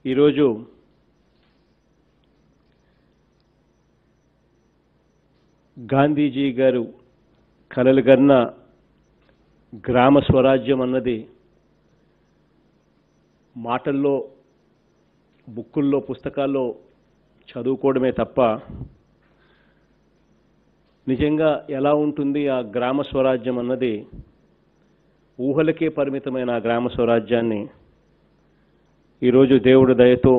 ఈరోజు గాంధీజీ గారు కలలు కన్న గ్రామ స్వరాజ్యం అన్నది మాటల్లో బుక్కుల్లో పుస్తకాల్లో చదువుకోవడమే తప్ప నిజంగా ఎలా ఉంటుంది ఆ గ్రామ స్వరాజ్యం అన్నది ఊహలకే పరిమితమైన ఆ గ్రామ స్వరాజ్యాన్ని ఈరోజు దేవుడి దయతో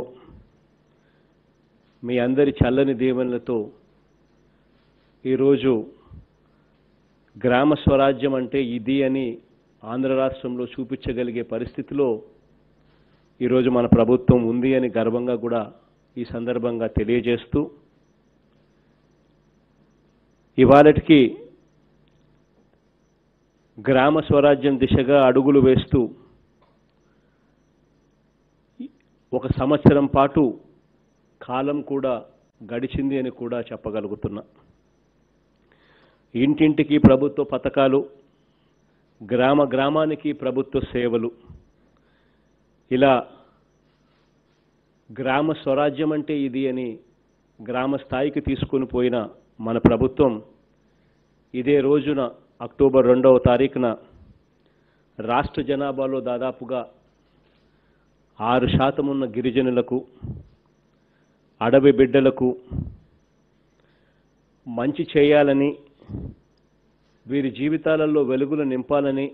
మీ అందరి చల్లని దీవెనలతో ఈరోజు గ్రామ స్వరాజ్యం అంటే ఇది అని ఆంధ్ర రాష్ట్రంలో చూపించగలిగే పరిస్థితిలో ఈరోజు మన ప్రభుత్వం ఉంది అని గర్వంగా కూడా ఈ సందర్భంగా తెలియజేస్తూ ఇవాళటికి గ్రామ స్వరాజ్యం దిశగా అడుగులు వేస్తూ ఒక సంవత్సరం పాటు కాలం కూడా గడిచింది అని కూడా చెప్పగలుగుతున్నా ఇంటింటికి ప్రభుత్వ పథకాలు గ్రామ గ్రామానికి ప్రభుత్వ సేవలు ఇలా గ్రామ స్వరాజ్యం అంటే ఇది అని గ్రామ స్థాయికి తీసుకొని పోయిన మన ప్రభుత్వం ఇదే రోజున అక్టోబర్ రెండవ తారీఖున రాష్ట్ర జనాభాలో దాదాపుగా ఆరు శాతం ఉన్న గిరిజనులకు అడవి బిడ్డలకు మంచి చేయాలని వీరి జీవితాలలో వెలుగులు నింపాలని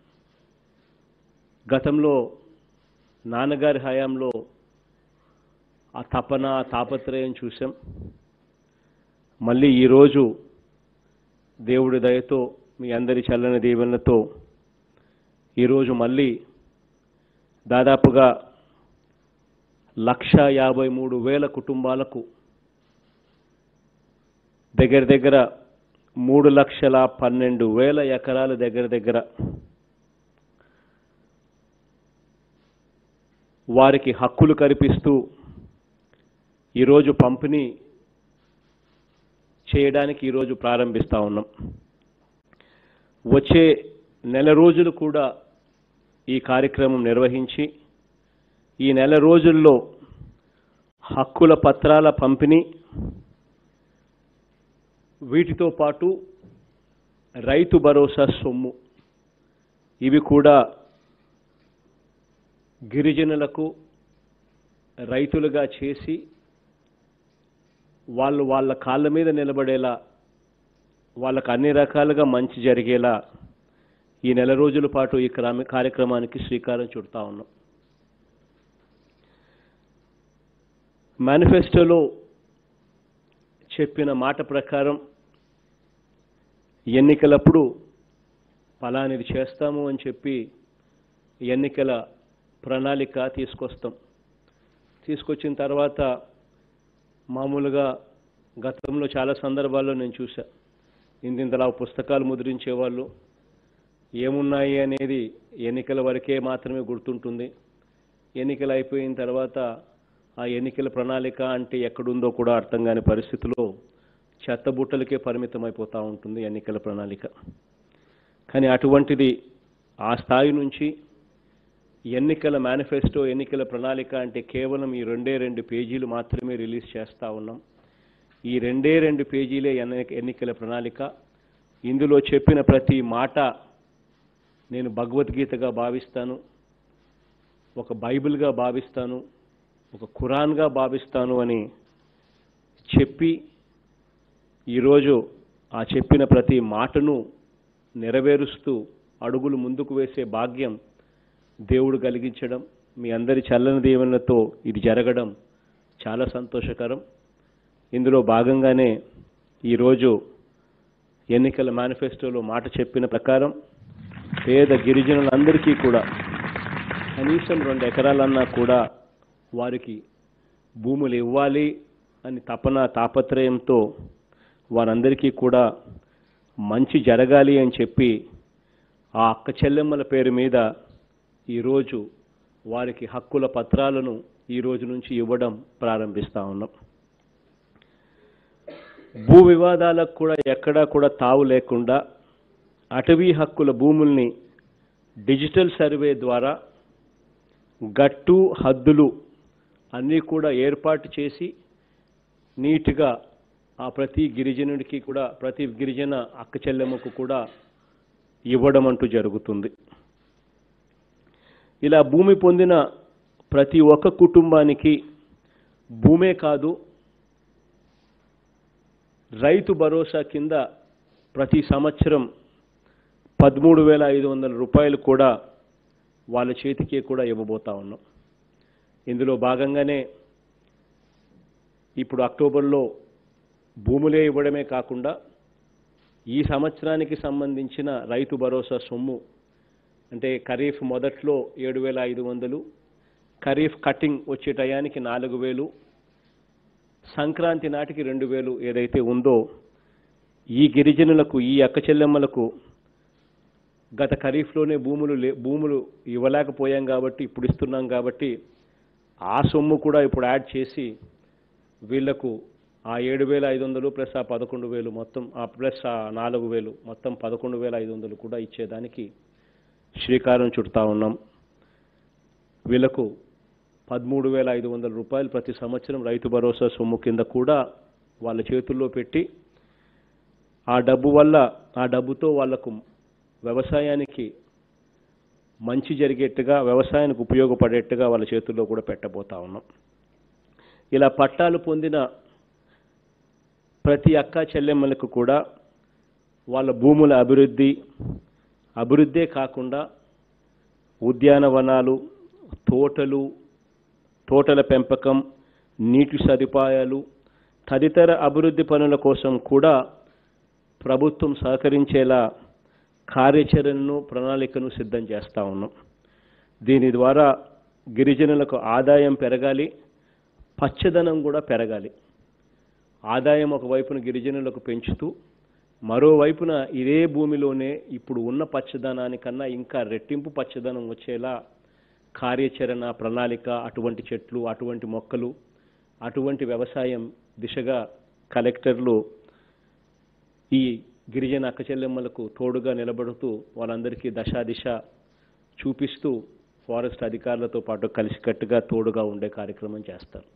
గతంలో నాన్నగారి హయాంలో ఆ తపన ఆ తాపత్రయం చూసాం మళ్ళీ ఈరోజు దేవుడి దయతో మీ అందరి చల్లని దీవెనలతో ఈరోజు మళ్ళీ దాదాపుగా లక్ష యాభై మూడు వేల కుటుంబాలకు దగ్గర దగ్గర మూడు లక్షల పన్నెండు వేల ఎకరాల దగ్గర దగ్గర వారికి హక్కులు కల్పిస్తూ ఈరోజు పంపిణీ చేయడానికి ఈరోజు ప్రారంభిస్తూ ఉన్నాం వచ్చే నెల రోజులు కూడా ఈ కార్యక్రమం నిర్వహించి ఈ నెల రోజుల్లో హక్కుల పత్రాల పంపిణీ వీటితో పాటు రైతు భరోసా సొమ్ము ఇవి కూడా గిరిజనులకు రైతులుగా చేసి వాళ్ళు వాళ్ళ కాళ్ళ మీద నిలబడేలా వాళ్ళకు అన్ని రకాలుగా మంచి జరిగేలా ఈ నెల రోజుల పాటు ఈ క్రమ కార్యక్రమానికి శ్రీకారం చుడతా ఉన్నాం మేనిఫెస్టోలో చెప్పిన మాట ప్రకారం ఎన్నికలప్పుడు ఫలానిది చేస్తాము అని చెప్పి ఎన్నికల ప్రణాళిక తీసుకొస్తాం తీసుకొచ్చిన తర్వాత మామూలుగా గతంలో చాలా సందర్భాల్లో నేను చూసా ఇంతింతలా పుస్తకాలు ముద్రించేవాళ్ళు ఏమున్నాయి అనేది ఎన్నికల వరకే మాత్రమే గుర్తుంటుంది ఎన్నికలు అయిపోయిన తర్వాత ఆ ఎన్నికల ప్రణాళిక అంటే ఎక్కడుందో కూడా అర్థం కాని పరిస్థితిలో చెత్తబుట్టలకే పరిమితం అయిపోతూ ఉంటుంది ఎన్నికల ప్రణాళిక కానీ అటువంటిది ఆ స్థాయి నుంచి ఎన్నికల మేనిఫెస్టో ఎన్నికల ప్రణాళిక అంటే కేవలం ఈ రెండే రెండు పేజీలు మాత్రమే రిలీజ్ చేస్తూ ఉన్నాం ఈ రెండే రెండు పేజీలే ఎన్ని- ఎన్నికల ప్రణాళిక ఇందులో చెప్పిన ప్రతి మాట నేను భగవద్గీతగా భావిస్తాను ఒక బైబిల్గా భావిస్తాను ఒక ఖురాన్గా భావిస్తాను అని చెప్పి ఈరోజు ఆ చెప్పిన ప్రతి మాటను నెరవేరుస్తూ అడుగులు ముందుకు వేసే భాగ్యం దేవుడు కలిగించడం మీ అందరి చల్లని దీవెనలతో ఇది జరగడం చాలా సంతోషకరం ఇందులో భాగంగానే ఈరోజు ఎన్నికల మేనిఫెస్టోలో మాట చెప్పిన ప్రకారం పేద గిరిజనులందరికీ కూడా కనీసం రెండు ఎకరాలన్నా కూడా వారికి భూములు ఇవ్వాలి అని తపన తాపత్రయంతో వారందరికీ కూడా మంచి జరగాలి అని చెప్పి ఆ అక్క చెల్లెమ్మల పేరు మీద ఈరోజు వారికి హక్కుల పత్రాలను ఈ రోజు నుంచి ఇవ్వడం ప్రారంభిస్తా ఉన్నాం భూ వివాదాలకు కూడా ఎక్కడా కూడా తావు లేకుండా అటవీ హక్కుల భూముల్ని డిజిటల్ సర్వే ద్వారా గట్టు హద్దులు అన్నీ కూడా ఏర్పాటు చేసి నీట్గా ఆ ప్రతి గిరిజనుడికి కూడా ప్రతి గిరిజన అక్క చెల్లెమ్మకు కూడా ఇవ్వడం అంటూ జరుగుతుంది ఇలా భూమి పొందిన ప్రతి ఒక్క కుటుంబానికి భూమే కాదు రైతు భరోసా కింద ప్రతి సంవత్సరం పదమూడు వేల ఐదు వందల రూపాయలు కూడా వాళ్ళ చేతికే కూడా ఇవ్వబోతా ఉన్నాం ఇందులో భాగంగానే ఇప్పుడు అక్టోబర్లో భూములే ఇవ్వడమే కాకుండా ఈ సంవత్సరానికి సంబంధించిన రైతు భరోసా సొమ్ము అంటే ఖరీఫ్ మొదట్లో ఏడు వేల ఐదు వందలు ఖరీఫ్ కటింగ్ వచ్చే టయానికి నాలుగు వేలు సంక్రాంతి నాటికి రెండు వేలు ఏదైతే ఉందో ఈ గిరిజనులకు ఈ అక్క చెల్లెమ్మలకు గత ఖరీఫ్లోనే భూములు లే భూములు ఇవ్వలేకపోయాం కాబట్టి ఇప్పుడు ఇస్తున్నాం కాబట్టి ఆ సొమ్ము కూడా ఇప్పుడు యాడ్ చేసి వీళ్లకు ఆ ఏడు వేల ఐదు వందలు ప్లస్ ఆ పదకొండు వేలు మొత్తం ఆ ప్లస్ ఆ నాలుగు వేలు మొత్తం పదకొండు వేల ఐదు వందలు కూడా ఇచ్చేదానికి శ్రీకారం చుడతా ఉన్నాం వీళ్లకు పదమూడు వేల ఐదు వందల రూపాయలు ప్రతి సంవత్సరం రైతు భరోసా సొమ్ము కింద కూడా వాళ్ళ చేతుల్లో పెట్టి ఆ డబ్బు వల్ల ఆ డబ్బుతో వాళ్లకు వ్యవసాయానికి మంచి జరిగేట్టుగా వ్యవసాయానికి ఉపయోగపడేట్టుగా వాళ్ళ చేతుల్లో కూడా పెట్టబోతా ఉన్నాం ఇలా పట్టాలు పొందిన ప్రతి అక్క చెల్లెమ్మలకు కూడా వాళ్ళ భూముల అభివృద్ధి అభివృద్ధే కాకుండా ఉద్యానవనాలు తోటలు తోటల పెంపకం నీటి సదుపాయాలు తదితర అభివృద్ధి పనుల కోసం కూడా ప్రభుత్వం సహకరించేలా కార్యాచరణను ప్రణాళికను సిద్ధం చేస్తూ ఉన్నాం దీని ద్వారా గిరిజనులకు ఆదాయం పెరగాలి పచ్చదనం కూడా పెరగాలి ఆదాయం ఒకవైపున గిరిజనులకు పెంచుతూ మరోవైపున ఇదే భూమిలోనే ఇప్పుడు ఉన్న పచ్చదనానికన్నా ఇంకా రెట్టింపు పచ్చదనం వచ్చేలా కార్యాచరణ ప్రణాళిక అటువంటి చెట్లు అటువంటి మొక్కలు అటువంటి వ్యవసాయం దిశగా కలెక్టర్లు ఈ గిరిజన అక్కచెల్లెమ్మలకు తోడుగా నిలబడుతూ వాళ్ళందరికీ దశాదిశ చూపిస్తూ ఫారెస్ట్ అధికారులతో పాటు కలిసికట్టుగా తోడుగా ఉండే కార్యక్రమం చేస్తారు